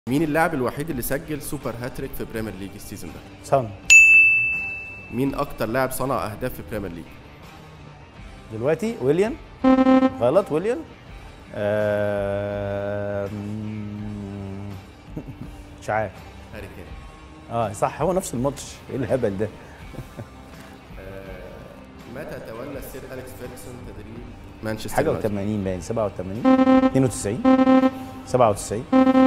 مين اللاعب الوحيد اللي سجل سوبر هاتريك في بريمير ليج السيزون ده سان مين اكتر لاعب صنع اهداف في بريمير ليج دلوقتي ويليام غلط ويليام آه... مم، مش عارف هاري كين اه صح هو نفس الماتش ايه الهبل ده متى تولى السير اليكس فيرجسون تدريب مانشستر حاجه يونايتد؟ و80 باين 87 92 97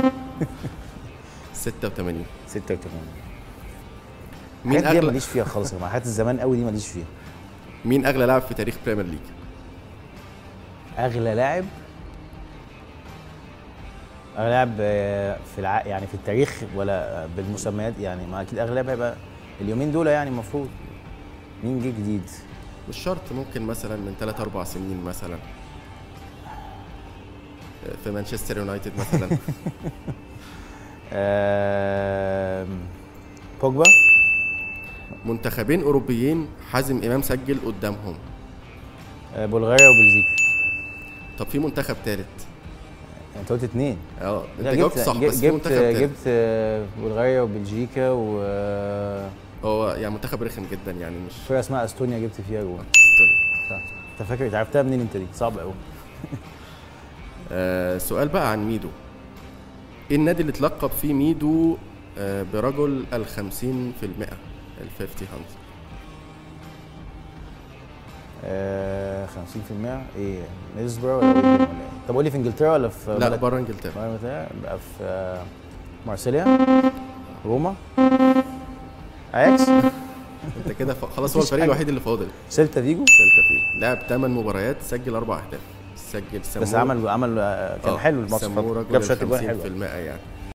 86 86 مين الحاجات دي اغلى ماليش فيها خالص يا جماعه حاجات الزمان قوي دي ماليش فيها مين اغلى لاعب في تاريخ بريمير ليج اغلى لاعب اغلى لاعب آه، في الع... يعني في التاريخ ولا آه، بالمسميات يعني ما اكيد اغلى لاعب هيبقى اليومين دول يعني المفروض مين جه جديد مش شرط ممكن مثلا من 3 4 سنين مثلا في مانشستر يونايتد مثلا آم، بوجبا منتخبين اوروبيين حازم امام سجل قدامهم آه، بلغاريا وبلجيكا طب في منتخب ثالث انت قلت اتنين اه انت لا، جاوبت صح بس في جبت منتخب ثالث جبت آه، بلغاريا وبلجيكا وفرقه هو يعني منتخب رخم جدا يعني مش اسمها استونيا جبت فيها جول استوني. صح. انت فاكر انت عرفتها منين انت دي صعبه قوي آه سؤال بقى عن ميدو ايه النادي اللي اتلقب فيه ميدو آه برجل الخمسين في المئة الفيفتي هاند آه 50% ايه ميزبرا ولا ويجن ولا ايه طب قول لي في انجلترا ولا في لا بلد- بره انجلترا بره انجلترا يبقى في آه، مارسيليا روما اياكس انت كده ف- خلاص هو مفيش الفريق حاجة. الوحيد اللي فاضل سيلتا فيجو سيلتا فيه لعب 8 مباريات سجل اربع اهداف سجل سموه بس عمل عمل آه، كان آه، حلو الماتش سموه جاب رجل شويه اجوان الخمسين في حلوه المئة يعني